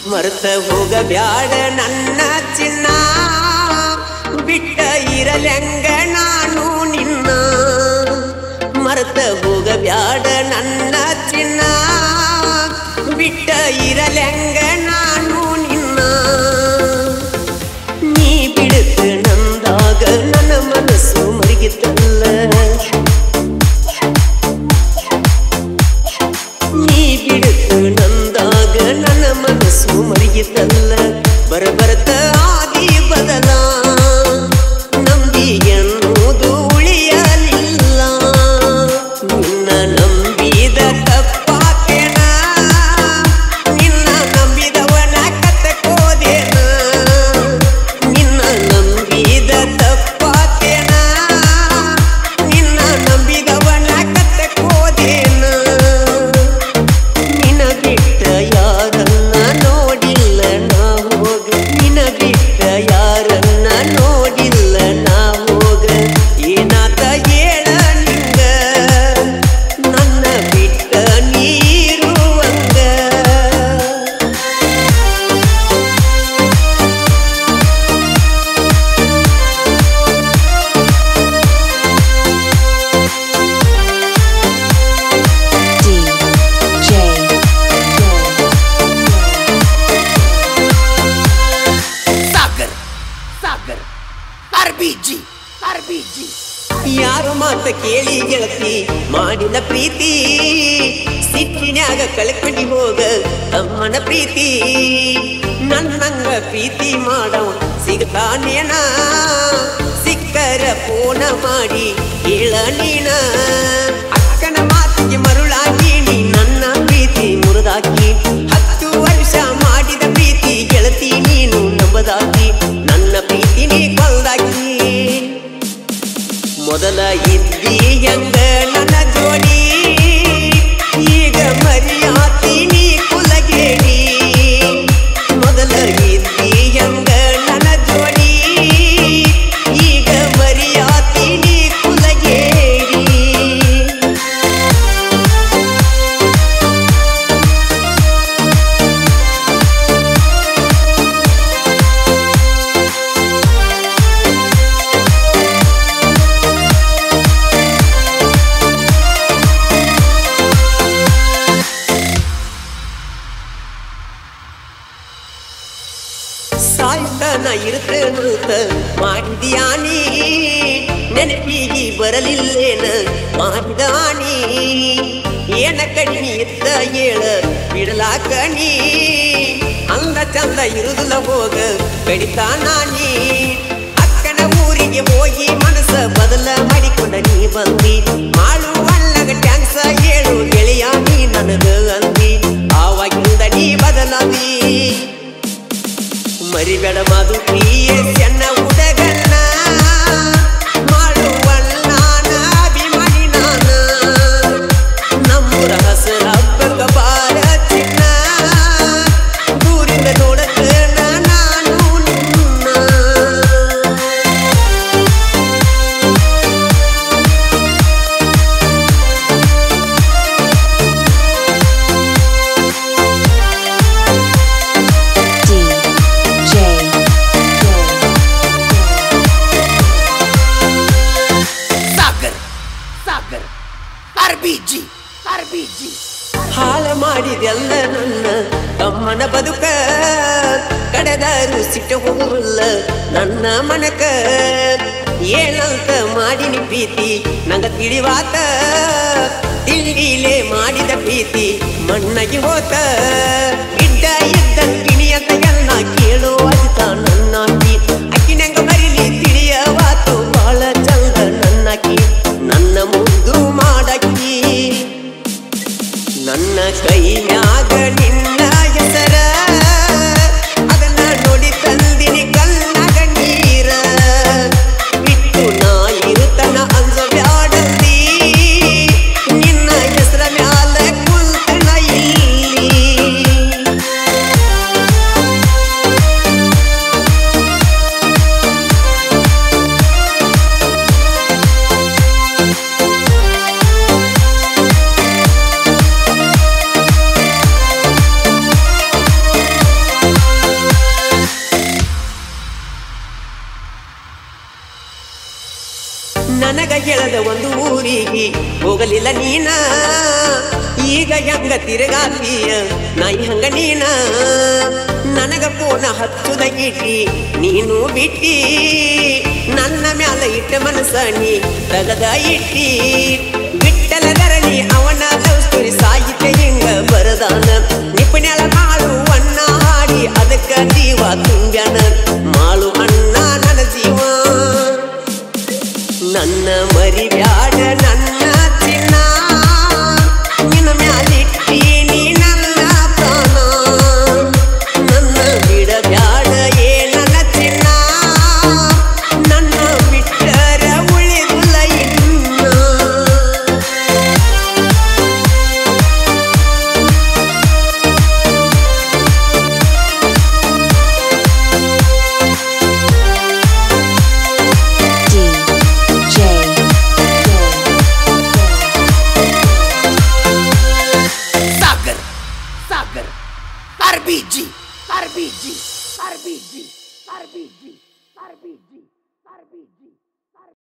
ಮರೆತ ಹೋಗಬ್ಯಾಡ ನನ್ನ ಚಿನ್ನ ಬಿಟ್ಟ ಇರಲೆಂಗ ನಾನು ನಿನ್ನ ಮರೆತ ಹೋಗಬ್ಯಾಡ ನನ್ನ ಚಿನ್ನ ಬಿಟ್ಟ ಇರಲೆಂಗ ನಾನು ನಿನ್ನ ನೀ ಬಿಡುತ್ತ ನಂದಾಗ ನನ್ನ ಮನಸ್ಸು ಮರಿಗಿತ್ತಲ್ಲ ನೀ ಬಿಡುತ್ತ ನಂದಾಗ ನನ್ನ ಮನಸ್ಸು ಮರಿಗಿತ್ತಲ್ಲ ಬರಬರತ ಆದಿ ಬದಲ ನಂಬಿ ಎನ್ನುವುದು ಉಳಿಯಲಿಲ್ಲ ನಿನ್ನ ನಂಬಿದ ತಪ್ಪಾತೇನ ನಿನ್ನ ನಂಬಿದವನ ಕತ್ತಕೋದೇನ ನಿನ್ನ ನಂಬಿದ ತಪ್ಪಾತೇನ ನಿನ್ನ ನಂಬಿದವನ ಕತ್ತಕೋದೇನ ನಿನ ಬಿಟ್ಟ ಯಾರನ್ನ ನೋಡಿಲ್ಲ ನಾ ಹೋಗ ನಿನ ಬಿಟ್ಟ ಯಾರನ್ನ ನೋಡಿಲ್ಲ ನಾ ಹೋಗ ಏನಾತ ಹೇಳ ನಿಂಗ ನನ್ನ ಬಿಟ್ಟ ನೀರುವಂಗ DJ Sagar Sagar RBG RBG ಯಾರು ಮಾತ ಕೇಳಿ ಗೆಳತಿ ಮಾಡಿದ ಪ್ರೀತಿ ಸಿಟ್ಟಿನ್ಯಾಗ ಕಳ್ಕೊಂಡಿ ಹೋಗ ತಮ್ಮನ ಪ್ರೀತಿ ನನ್ನಂಗ ಪ್ರೀತಿ ಮಾಡವ ಸಿಗ್ತಾನೇನ ಸಿಕ್ಕರ ಫೋನ ಮಾಡಿ ಹೇಳ ನೀನ ಅಕ್ಕನ ಮಾತಿಗೆ ಮರುಳಾಗಿ ನೀ ನನ್ನ ಪ್ರೀತಿ ಮುರಿದಾಕಿ ಹತ್ತು ವರ್ಷ ಮಾಡಿದ ಪ್ರೀತಿ ಗೆಳತಿ ನೀನು ನಂಬದಾಕಿ ನನ್ನ ಪ್ರೀತಿ ನೀ ಕೊಲ್ದಾಕಿ ಮೊದಲ ಇದ್ದಿ ಹೆಂಗ ನನ್ನ ಜೋಡಿ ಈಗ ಮರಿಯಾತೀನಿ ಕುಲಗೇಡಿ ಮೊದಲ ಇದ್ದಿ ಹೆಂಗ ನನ್ನ ಜೋಡಿ ಈಗ ಮರಿಯಾತೀನಿ ಕುಲಗೇಡಿ ಸಾಯ್ತಾನ ಇರ್ತೇನಂತ ಮಾಡಿದ್ಯಾನಿ ನೆನಪಿಗೆ ಬರಲಿಲ್ಲೇನ ಮಾಡಿದಾನಿ ಏನ ಕಡಿಮೆ ಇತ್ತ ಹೇಳ ಬಿಡಲಾಕ ನೀ ಅಂದ ಚಂದ ಇರುದಿಲ್ಲ ಹೋಗ ಕಡಿತಾನ ನೀ ಅಕ್ಕನ ಊರಿಗೆ ಹೋಗಿ ಮನಸ್ಸ ಬದಲ ಮಾಡಿಕೊಂಡ ನೀ ಬಂದಿ ಮಾಡು ಅಲ್ಲಗ ಟ್ಯಾಂಕ್ಸ ಹೇಳು ಗೆಳೆಯ ನೀ ನನಗ ಅಂದಿ ಆವಾಗಿಂದ ನೀ ಬದಲಾದಿ ಮರಿಬೇಡ ಮಧು ಪ್ರಿಯ ಚೆನ್ನ ಹುಡುಗನ್ನ ಮಾಡುವಲ್ಲ ಅಭಿಮಾನಿ ನಾನ ನಮ್ಮೂರ ಹಸರ ಹಬ್ಬಕ್ಕ ಬಾರ ಚಿನ್ನ ದೂರಿಂದ ನೋಡತ್ತೇನ ನಾನು ನಿನ್ನ DJ Sagar Sagar RBG RBG ಹಾಳ ಮಾಡಿದೆಲ್ಲ ನನ್ನ ತಮ್ಮನ ಬದುಕ ಕಡೆದಾರು ಸಿಟ್ಟ ಹೋಗಲ್ಲ ನನ್ನ ಮನಕ ಏನಂತ ಮಾಡಿನಿ ಪ್ರೀತಿ ನಂಗ ತಿಳಿವಾತ ತಿಳಿಲೇ ಮಾಡಿದ ಪ್ರೀತಿ ಮಣ್ಣಗೆ ಹೋತ ಇದ್ದ ಇದ್ದ ಕಿಣಿಯಂತ ಎಲ್ಲ ಕೇಳೋ ಅಜಿತ ನನ್ನಾಕಿ ಅಕ್ಕಿನಂಗ ಮರಿಲಿ ತಿಳಿಯವಾತು ಬಾಳ ಚಂದ ನನ್ನಾಕಿ ನನ್ನ ಮುದ್ದು ಮಾಡಕ್ಕಿ ನನ್ನ ಕೈಯಾಗ ನಿನ್ನ ಹೆಸರ ಅದನ್ನ ನೋಡಿ ತಂದಿನಿ ಕಲ್ಲಾಗ ನೀರ ಬಿಟ್ಟು ನಾ ಇರುತ್ತನ ಅಂಜ ಬ್ಯಾಡಂದಿ ನಿನ್ನ ಹೆಸರ ಮ್ಯಾಲ ಕುಲ್ತನ ಇಲ್ಲಿ ನನಗ ಹೇಳದ ಒಂದು ಊರಿಗೆ ಹೋಗಲಿಲ್ಲ ನೀನ ಈಗ ಹೆಂಗ ತಿರುಗಾತೀಯ ನಾಯಿ ಹಂಗ ನೀನ ನನಗ ಫೋನ ಹಚ್ಚುದ ಇಟ್ಟಿ ನೀನು ಬಿಟ್ಟಿ ನನ್ನ ಮ್ಯಾಲ ಇಟ್ಟ ಮನಸ್ಸ ನೀ ತಗದ ಇಟ್ಟಿ ಬಿಟ್ಟಲದರಲಿ ಅವನ ಲವ್ ಸ್ಟೋರಿ ಸಾಹಿತ್ಯ ಹಿಂಗ ಬರದಾನ ನಿಪುಣ್ಯಾಳ ಮಾಡು ಅಣ್ಣ ಹಾಡಿ ಅದಕ್ಕ ಜೀವ ತುಂಬ್ಯಾನ ಮಾಳು ಅಣ್ಣ ನನ್ನ ಜೀವ ನನ್ನ ಮರಿಬ್ಯಾಡ ನನ್ನ ಚಿನ್ನ